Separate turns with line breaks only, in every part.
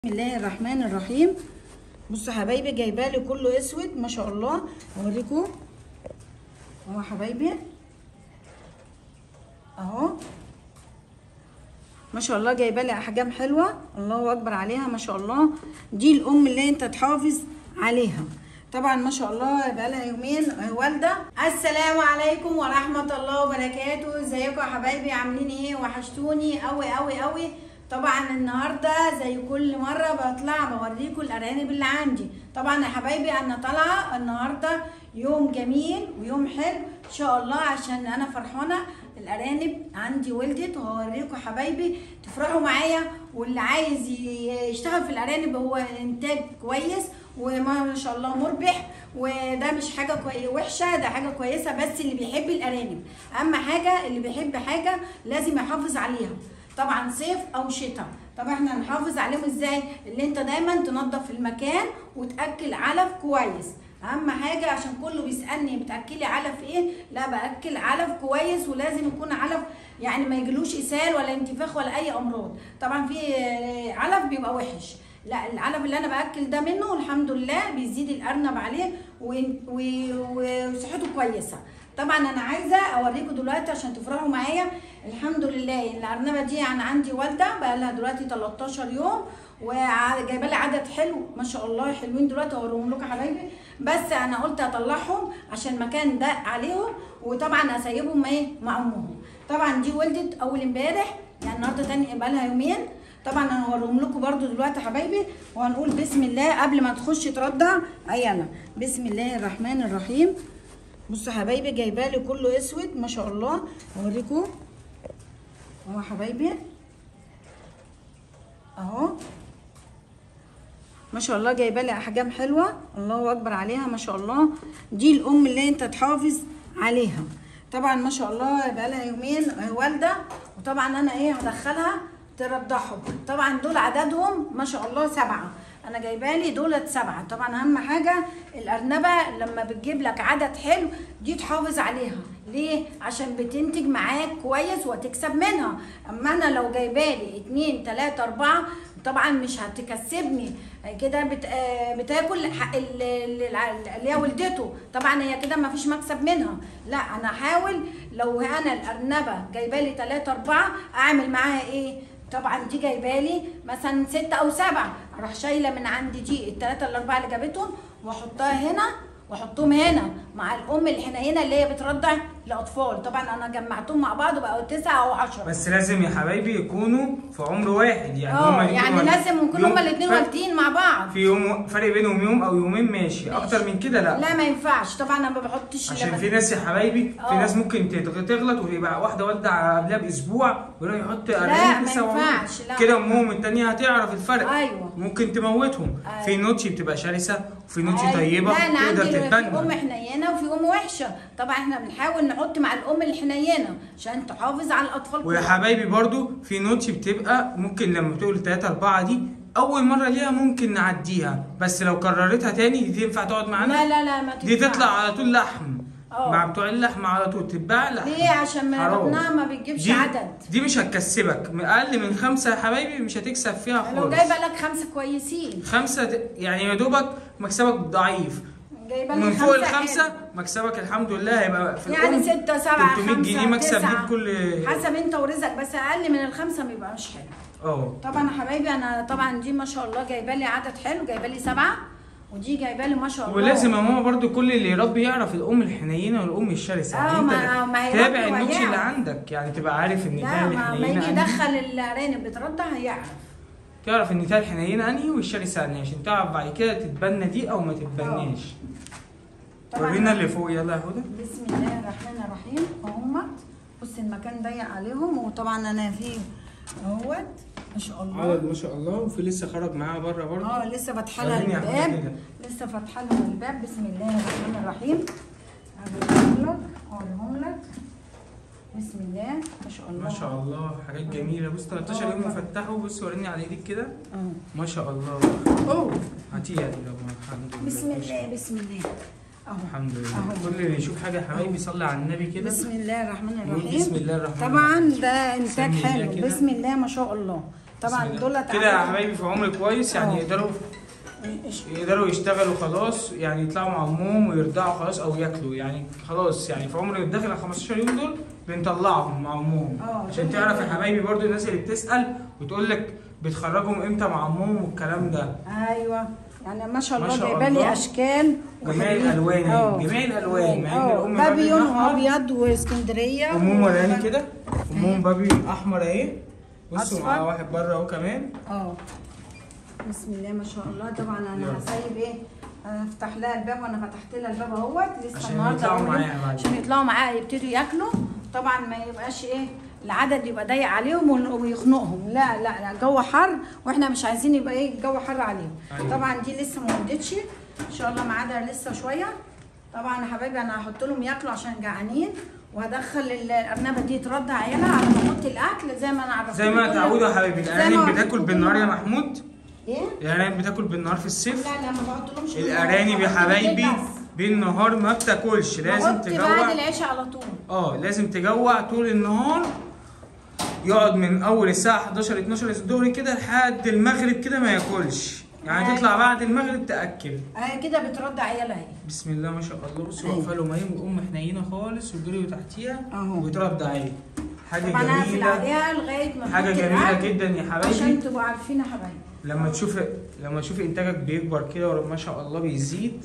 بسم الله الرحمن الرحيم بصوا يا حبايبي جايبه لي كله اسود ما شاء الله اوريكم اهو يا حبايبي اهو ما شاء الله جايبه لي احجام حلوه الله اكبر عليها ما شاء الله دي الام اللي انت تحافظ عليها طبعا ما شاء الله بقى لها يومين والده السلام عليكم ورحمه الله وبركاته ازيكم يا حبايبي عاملين ايه وحشتوني قوي قوي قوي طبعا النهارده زي كل مره بطلع بوريكم الارانب اللي عندي طبعا يا حبايبي انا طالعه النهارده يوم جميل ويوم حلو ان شاء الله عشان انا فرحانه الارانب عندي ولدت وهوريكم حبايبي تفرحوا معايا واللي عايز يشتغل في الارانب هو انتاج كويس وما شاء الله مربح وده مش حاجه كوي وحشه ده حاجه كويسه بس اللي بيحب الارانب اهم حاجه اللي بيحب حاجه لازم يحافظ عليها طبعا صيف او شتاء طب احنا هنحافظ عليهم ازاي اللي انت دايما تنظف المكان وتاكل علف كويس اهم حاجه عشان كله بيسالني بتاكلي علف ايه لا باكل علف كويس ولازم يكون علف يعني ما يجيلوش اسهال ولا انتفاخ ولا اي امراض طبعا في علف بيبقى وحش لا العلف اللي انا باكل ده منه الحمد لله بيزيد الارنب عليه وصحته كويسه طبعا انا عايزه اوريكم دلوقتي عشان تفرحوا معايا الحمد لله الارنبه دي انا عندي والده بقى لها دلوقتي 13 يوم وجايبه لي عدد حلو ما شاء الله حلوين دلوقتي اوريهم لكم يا حبايبي بس انا قلت اطلعهم عشان المكان ضاق عليهم وطبعا اسيبهم ايه مع امهم طبعا دي ولدت اول امبارح يعني النهارده تاني بقى لها يومين طبعا انا هوريهم لكم برده دلوقتي يا حبايبي وهنقول بسم الله قبل ما تخش ترضع ايانا بسم الله الرحمن الرحيم بصوا يا حبايبي جايبه لي كله اسود ما شاء الله اوريكم اهو يا حبايبي اهو ما شاء الله جايبه لي احجام حلوه الله اكبر عليها ما شاء الله دي الام اللي انت تحافظ عليها طبعا ما شاء الله بقى لها يومين والده وطبعا انا ايه هدخلها ترضعهم طبعا دول عددهم ما شاء الله سبعه انا جايبه لي دولت سبعه طبعا اهم حاجه الارنبه لما بتجيب لك عدد حلو دي تحافظ عليها ليه عشان بتنتج معاك كويس وتكسب منها اما انا لو جايبه لي اتنين تلاته اربعه طبعا مش هتكسبني كده بت... بتاكل حق اللي هي ولدته طبعا هي كده ما فيش مكسب منها لا انا احاول لو انا الارنبه جايبه لي تلاته اربعه اعمل معاها ايه طبعا دي جايبه لي مثلا ستة او سبعة اروح شايله من عندي دي الثلاثه الاربعه اللي جابتهم واحطها هنا واحطهم هنا مع الام الحنينه اللي هي بترضع الاطفال طبعا انا جمعتهم مع بعض بقوا تسعة او عشرة
بس لازم يا حبايبي يكونوا في عمر واحد يعني
اه يعني لازم نكون هما الاثنين والدين مع بعض
في يوم فرق بينهم يوم او يومين ماشي, ماشي. اكتر من كده لا
لا ما ينفعش طبعا انا ما بحطش
عشان في ناس يا حبايبي في ناس ممكن تغلط ويبقى واحده والده قبلها باسبوع ويروح يحط
لا ما ينفعش لا
كده امهم الثانيه هتعرف الفرق
ايوه
ممكن تموتهم
أيوة.
في نوتشي بتبقى شرسه وفي نوتشي
أيوة.
طيبه
لا انا
تقدر
عندي
تتبنى
في ام حنينه وفي ام وحشه طبعا احنا بنحاول نحط مع الام الحنينه عشان تحافظ على الاطفال
ويا حبايبي برضو في نوتشي بتبقى ممكن لما بتقول 3 4 دي اول مره ليها ممكن نعديها بس لو كررتها تاني دي تنفع تقعد معانا
لا لا لا ما
دي
تنفعش.
تطلع على طول لحم
أوه.
مع بتوع اللحم على طول تتباع لحم
ليه عشان ما
حرام.
بطنها ما بتجيبش
دي
عدد
دي مش هتكسبك اقل من خمسه يا حبايبي مش هتكسب فيها خالص
لو جايبه لك خمسه كويسين
خمسه د- يعني يا دوبك مكسبك ضعيف
جايبه لك
من فوق
خمسة
الخمسه
حلو.
مكسبك الحمد لله هيبقى في
يعني
الأم
ستة سبعة
300 جنيه
خمسة
مكسب
تسعة
ليك كل
حسب انت ورزقك بس اقل من الخمسه ما يبقاش حلو
اه
طبعا يا حبايبي انا طبعا دي ما شاء الله جايبه لي عدد حلو جايبه لي سبعه ودي جايبه لي ما شاء الله
ولازم يا ماما برضو كل اللي يربي يعرف الام الحنينه والام الشرسه
اه،
يعني
ما- ما
انت
هيربي
تابع النوتش
وهيعرف.
اللي عندك يعني تبقى عارف ان
لا
ده
ما, ما
الحنينه
يجي
انهي
يدخل الارانب بترضع هيعرف
تعرف ان ده الحنينه انهي والشرسه انهي عشان تعرف بعد كده تتبنى دي او ما تتبناش
طبعا
ورينا اللي فوق يلا يا هدى
بسم الله الرحمن الرحيم اهمت بص المكان ضيق عليهم وطبعا انا فيه اهوت ما شاء الله
عدد ما شاء الله وفي لسه خرج معاها بره برضه
اه لسه فاتحه لها
وريني يا حبيبي
الباب
كده.
لسه فاتحه لها الباب بسم الله الرحمن الرحيم اوريهم لك اوريهم لك بسم الله ما شاء الله
ما شاء الله حاجات جميله بص 13 يوم مفتحه بص وريني على ايديك كده
اه
ما شاء الله
اوه
هاتي يا رب الحمد لله
بسم الله بسم الله اهو
الحمد لله
أهو.
كل اللي يشوف حاجه يا حبايبي صلي على النبي كده
بسم الله الرحمن
قول
الرحيم
بسم الله الرحمن
طبعا
الرحيم.
ده انتاج
بسم الله
حلو
كده.
بسم الله ما شاء الله طبعا
بسم الله.
دولت
كده يا
عدد-
حبايبي في عمر كويس يعني
اه.
يقدروا
إيش-
يقدروا يشتغلوا خلاص يعني يطلعوا مع امهم ويرضعوا خلاص او ياكلوا يعني خلاص يعني في عمر الداخل ال 15 يوم دول بنطلعهم مع امهم
اه،
عشان
عشان
تعرف يا
كده.
حبايبي برضو الناس اللي بتسال وتقول لك بتخرجهم امتى مع امهم والكلام ده
ايوه يعني ما شاء
ما
الله
شاء
جايبه
الله.
لي اشكال
جميع
وحلوين.
الألوان اهي،
اه.
جميع الألوان، مع إن
اه.
الأم
بابيون
بابي أحمر.
ابيض واسكندريه
امهم
و-
وراني كده امهم بابي احمر اهي بصوا
أصفر.
معاه واحد بره اهو كمان
اه بسم الله ما شاء الله طبعا انا
يلا.
هسيب ايه انا افتح لها الباب وانا فتحت لها الباب اهوت لسه
عشان
النهارده
يطلعوا
أول يوم.
معايا بعد
عشان يطلعوا معايا يبتدوا ياكلوا طبعا ما يبقاش ايه العدد يبقى ضيق عليهم ون- ويخنقهم لا لا لا الجو حر واحنا مش عايزين يبقى ايه الجو حر عليهم
أيوة.
طبعا دي لسه ما ولدتش ان شاء الله ميعادها لسه شويه طبعا يا حبايبي انا هحط لهم ياكلوا عشان جعانين وهدخل الارنبه دي ترضع عيالها على ما احط الاكل زي ما انا عرفتكم
زي ما
كل-
اتعودوا يا حبايبي
زي ما
الارانب
وريتكم
بتاكل
كل
بالنهار يا
مرة.
محمود
ايه
الارانب بتاكل بالنهار في الصيف
لا لا ما بحطلهمش
الارانب يا حبايبي بالنهار ما بتاكلش لازم
بحط بعد
تجوع
العشاء على طول
اه لازم تجوع طول النهار يقعد من اول الساعه 11 12 الظهر كده لحد المغرب كده ما ياكلش يعني
أيوة.
تطلع بعد المغرب تاكل
اهي كده بترضع عيالها اهي
بسم الله ما شاء الله بصوا
أيوة.
واقفه لهم اهي والام حنينه خالص وجريوا تحتيها
أهو.
وبترضع اهي حاجه
طبعا انا هقفل
جميله
عليها لغايه ما
حاجه
نحط
جميله
الأكل
جدا يا حبايبي
عشان تبقوا عارفين يا حبايبي
لما تشوف لما تشوف انتاجك بيكبر كده ما شاء الله بيزيد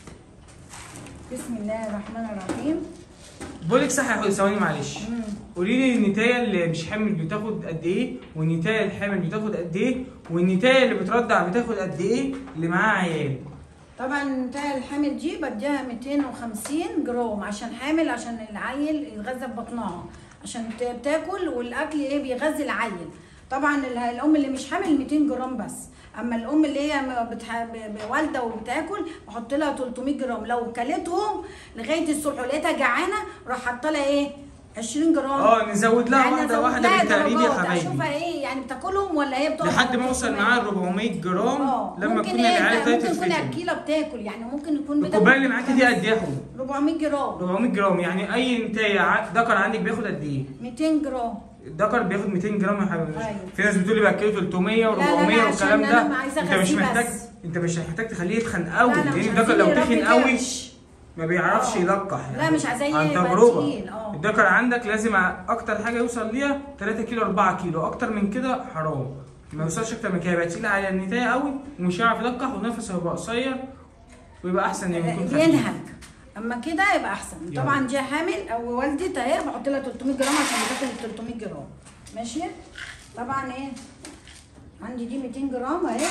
بسم الله الرحمن الرحيم
بقول لك صح يا حبيبي ثواني معلش
مم.
قولي لي النتايه اللي مش حامل بتاخد قد ايه والنتايه الحامل بتاخد قد ايه والنتايه اللي بترضع بتاخد قد ايه اللي معاها عيال
طبعا بتاع الحامل دي بديها 250 جرام عشان حامل عشان العيل يتغذى ببطنها عشان ت- بتاكل والاكل ايه بيغذي العيل طبعا ال- الام اللي مش حامل 200 جرام بس اما الام اللي هي م- بتح... ب- ب- والده وبتاكل بحط لها 300 جرام لو كلتهم لغايه الصبح ولقيتها جعانه راح حاطه لها ايه 20 جرام
اه نزود لها
يعني
واحده
أزود
واحده
لها
بالتقريب يا
درجات،
حبايبي
اشوفها ايه يعني بتاكلهم ولا هي بتقعد
لحد ما اوصل معاها 400 جرام
اه
لما
ممكن
تكون
ايه
العيال
ده-
ابتدت
ممكن يكون
تتفتن
اكيله بتاكل يعني ممكن يكون بتاكل
الكوبايه اللي معاكي دي قد ايه يا حبيبي
400 جرام
400 جرام يعني اي نتايه ع- ذكر عندك بياخد قد ايه
200 جرام
الذكر بياخد 200 جرام يا حبيبي
أيوة.
في ناس بتقول لي باكله 300
لا، لا،
و400
عشان
والكلام
أنا
ده
عايزة
انت مش
أغذيه
محتاج
بس.
انت مش محتاج تخليه يتخن قوي
لا، لا، مش
لان
عايزين
الذكر لو
يربي
تخن قوي
كرش.
ما بيعرفش
آه.
يلقح
لا، مش عايزاه
عن
يبقى
تجربه
تقيل، آه.
الذكر عندك لازم اكتر حاجه يوصل ليها 3 كيلو 4 كيلو اكتر من كده حرام ما يوصلش اكتر من كده يبقى تقيل على النتايه قوي ومش هيعرف يلقح ونفسه هيبقى قصير ويبقى احسن لما يكون خفيف
ينهج اما كده يبقى احسن
يلا.
طبعا دي حامل او والدتي اهي بحط لها 300 جرام عشان بتاكل ال 300 جرام ماشي طبعا ايه عندي دي 200 جرام اهي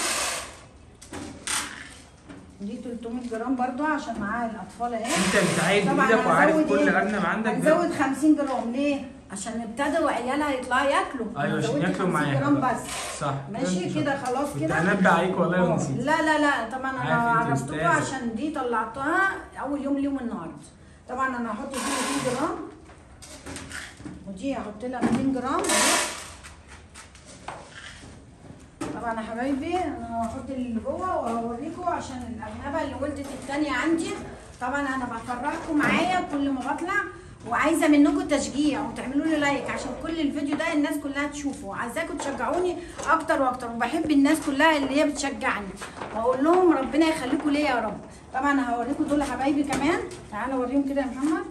دي 300 جرام برضو عشان معاها الاطفال اهي
انت بتعايد
طبعا
بايدك وعارف
هنزود
كل
إيه؟
ارنب عندك
هنزود 50 جرام ليه؟ عشان ابتدوا عيالها يطلعوا ياكلوا
ايوه عشان
زودت
ياكلوا
50
معاك
جرام
بقى.
بس
صح
ماشي كده خلاص
كنت
كده
هنبه عليك والله
آه.
ونسيت
لا لا لا طبعا انا
عارف انت
عرفتكم
أستاذة.
عشان دي طلعتها اول يوم ليهم النهارده طبعا انا هحط دي 200 جرام ودي هحط لها 200 جرام أهي. طبعا يا حبايبي انا هحط اللي جوه وهوريكم عشان الارنبه اللي ولدت الثانيه عندي طبعا انا بفرحكم معايا كل ما بطلع وعايزه منكم تشجيع وتعملوا لي لايك عشان كل الفيديو ده الناس كلها تشوفه عايزاكم تشجعوني اكتر واكتر وبحب الناس كلها اللي هي بتشجعني واقول لهم ربنا يخليكم ليا يا رب طبعا هوريكم دول يا حبايبي كمان تعالوا اوريهم كده يا محمد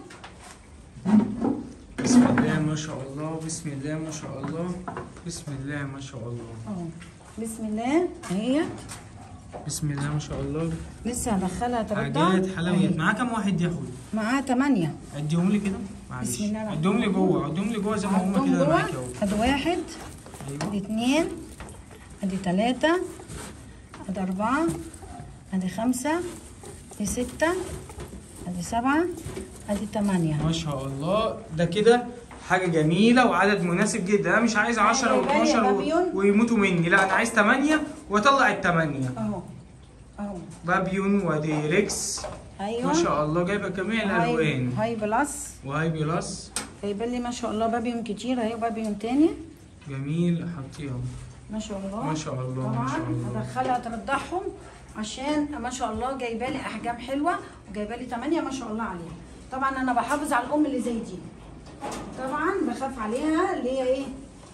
بسم الله ما شاء الله بسم الله ما شاء الله بسم الله ما شاء الله
اهو بسم الله اهي
بسم الله ما شاء الله
لسه هدخلها ترضع
حاجات حلويات
أهي.
معاه كام واحد ياخد
معاها 8
عديهم لي كده معلش
بسم الله الرحمن
عديهم لي جوه عديهم لي جوه زي ما هم
حطهم
كده
جوه
معاك اهو
ادي واحد
ايوه
ادي اتنين ادي تلاتة ادي اربعة ادي خمسة ادي ستة ادي سبعة ادي تمانية
ما شاء الله ده كده حاجة جميلة وعدد مناسب جدا أنا مش عايز 10
أيوة، يا
و12
بابيون.
ويموتوا مني لا أنا عايز 8 وأطلع الثمانية
اهو اهو
بابيون ودي ريكس
ايوه
ما شاء الله جايبة جميع
هاي,
الألوان
هاي بلس
وهاي بلس
جايبه لي ما شاء الله بابيون كتير اهي وبابيون تاني
جميل حطيهم
ما شاء الله
ما شاء الله ما
طبعا
شاء الله
هدخلها ترضعهم عشان ما شاء الله جايبه لي احجام حلوه وجايبه لي 8 ما شاء الله عليها طبعا انا بحافظ على الام اللي زي دي طبعا بخاف عليها اللي هي ايه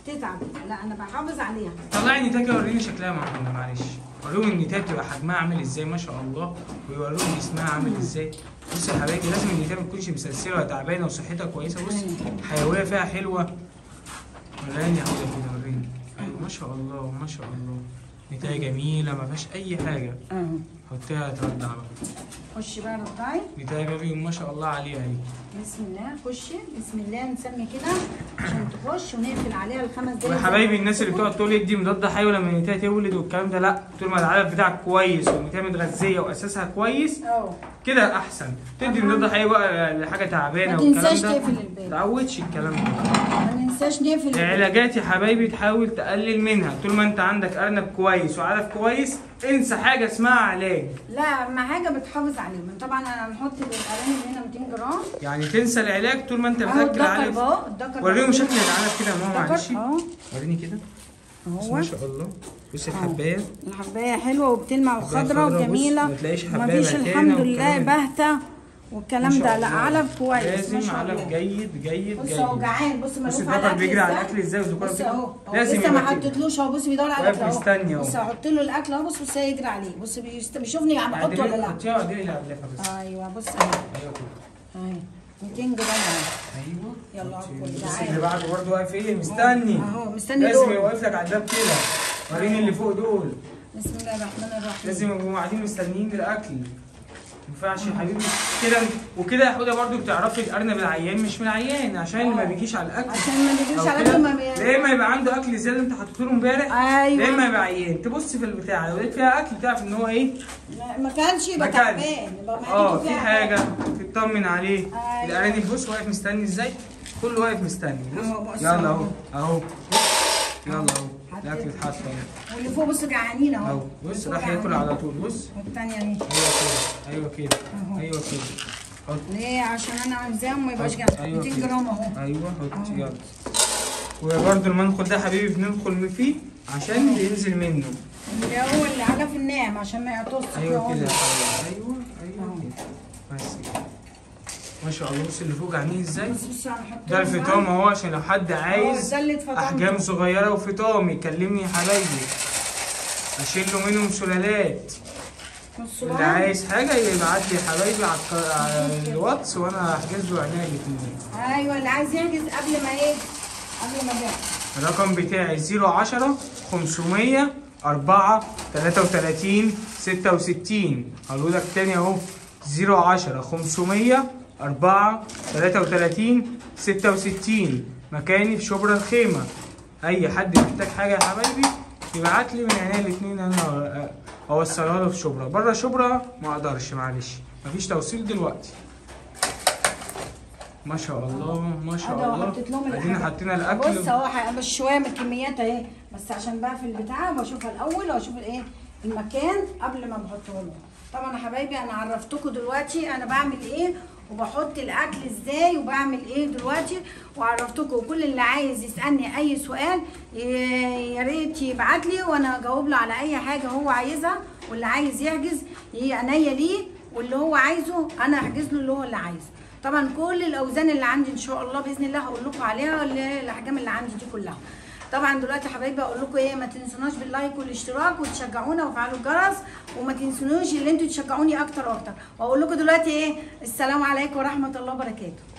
تتعب لا انا بحافظ عليها
طلعي النتايه وريني شكلها مع محمد معلش وريهم النتايه بتبقى حجمها عامل ازاي ما شاء الله ويوروهم جسمها عامل ازاي بصي يا حبايبي لازم النتايه ما تكونش مسلسله ولا تعبانه وصحتها كويسه بص حيويه فيها حلوه وريني يا حبيبي كده وريني ايوه ما شاء الله ما شاء الله نتايه جميله ما فيهاش اي حاجه
اهو
حطيها ترضع بقى
خشي بقى رضعي
نتايه بيبي ما شاء الله عليها اهي
بسم الله خشي بسم الله نسمي كده عشان تخش ونقفل عليها الخمس دقايق
ويا حبايبي الناس اللي بتقعد تقول ادي مضاد حيوي لما النتايه تولد والكلام ده لا طول ما العلف بتاعك كويس والنتايه متغذيه واساسها كويس
اه
كده احسن تدي مضاد حيوي بقى لحاجه تعبانه
ما
والكلام
تنساش
ده
تقفل الباب.
تعودش الكلام ده
ما ننساش نقفل الباب.
العلاجات يا حبايبي تحاول تقلل منها طول ما انت عندك ارنب كويس وعلف كويس انسى حاجه اسمها علاج
لا اهم حاجه بتحافظ عليهم طبعا انا هنحط الارانب هنا 200 جرام
يعني تنسى العلاج طول ما انت
اهو
بتاكل
الدكر
علف
اهو الدكر
وريهم
بقى.
شكل العلف كده يا ماما معلش
الدكر اهو
وريني كده بس
اهو
ما شاء الله بصي الحبايه
الحبايه حلوه وبتلمع
حباية
وخضراء
خضرا، بص،
وجميله
ما تلاقيش حباية
مفيش
بهتانة
الحمد
والكلام
لله
ده.
باهته والكلام
ما شاء
ده لا
الله.
علف كويس ما
لازم
شاء
علف
الله
جيد جيد
بص
جيد
اهو جعان بص
بص
ملوف
الدكر
على الاكل
بيجري على
ازاي.
الاكل ازاي والدكر
بص
بيجري-
اهو أهو
لازم
لسه ما
يبقى كده.
حطيتلوش اهو بص بيدور على
واقف
الاكل اهو
مستني اهو.
بص هحط له الاكل اهو بص بص هيجري عليه بص بيست- بيشوفني عم احط ولا لا
حطيها واديني العلافه بس
ايوه بص اهو
ايوه كده
اهي 200 جرام اهو
ايوه
يلا
حطي.
كل
بص
تعالى.
اللي بعده برضه واقف ايه مستني
اهو مستني
لازم
دول.
يوقف لك على الباب كده وريني اللي فوق دول
بسم الله الرحمن الرحيم
لازم يبقوا قاعدين مستنيين للاكل ما ينفعش يا حبيبي كده وكده يا حوده برضه بتعرفي الارنب العيان مش من العيان عشان اللي ما بيجيش على الاكل
عشان ما بيجيش
أو
على
كده.
الاكل ما بي...
لا اما يبقى عنده اكل زياده انت حطيته له امبارح
أيوة.
لا اما يبقى عيان تبص في البتاع لو لقيت فيها اكل تعرف ان هو ايه
ما- ما كانش يبقى
ما كانش.
تعبان يبقى معدته
اه في
فيها
حاجه تطمن عليه
أيوة.
الارانب بص واقف مستني ازاي كله واقف مستني
أهو،
بص
بص
يلا
أهو.
اهو اهو يلا اهو
حطيت.
الاكل اتحط اهو
واللي فوق بص جعانين اهو
اهو بص
اللي
راح
فوق
ياكل
جعانين.
على طول بص
والتانية اهي
ايوه كده ايوه كده
أهو.
ايوه كده حط
ليه عشان انا عايزاهم ما يبقاش
حط.
جعان
أيوة
200
كده.
جرام اهو
ايوه حط
أهو.
يلا وبرده المنخل ده حبيبي بندخل فيه عشان بينزل منه
اللي هو اللي علف الناعم عشان ما يعطوش
ايوه كده يا حبيبي ايوه ايوه
أهو.
كده بس كده ما شاء الله بص اللي فوق عاملين ازاي
بص بص انا هحط
ده الفطام اهو عشان لو حد عايز
ده اللي اتفطمته.
احجام صغيره وفطام يكلمني يا حبايبي اشيل له منهم سلالات
بص
اللي
بقى
عايز حاجه يبعت لي يا حبايبي على الق- على الواتس وانا هحجز له عينيا الاثنين
ايوه اللي عايز يحجز قبل ما ايه قبل ما بيع
الرقم بتاعي 010 500 4 33 66 هقول لك تاني اهو 010 500 4 33 66 مكاني في شبرا الخيمة أي حد محتاج حاجة يا حبايبي يبعت لي من عينيا الاتنين أنا أوصلها له في شبرا بره شبرا ما أقدرش معلش مفيش توصيل دلوقتي ما شاء الله ما شاء
أدي
الله
وحطيت لهم
ادينا
الحاجة.
حطينا الاكل
بص اهو ح- بس شويه من الكميات اهي بس عشان بقى في البتاع بشوفها الاول واشوف الايه المكان قبل ما بحطه لهم طبعا يا حبايبي انا عرفتكم دلوقتي انا بعمل ايه وبحط الاكل ازاي وبعمل ايه دلوقتي وعرفتكم وكل اللي عايز يسالني اي سؤال ي- يا ريت يبعت لي وانا اجاوب له على اي حاجه هو عايزها واللي عايز يحجز ي- عينيا ليه واللي هو عايزه انا هحجز له اللي هو اللي عايزه طبعا كل الاوزان اللي عندي ان شاء الله باذن الله هقول لكم عليها اللي- الاحجام اللي عندي دي كلها طبعا دلوقتي يا حبايبي اقول لكم ايه ما تنسوناش باللايك والاشتراك وتشجعونا وفعلوا الجرس وما تنسونوش اللي انتوا تشجعوني اكتر واكتر واقول لكم دلوقتي ايه السلام عليكم ورحمه الله وبركاته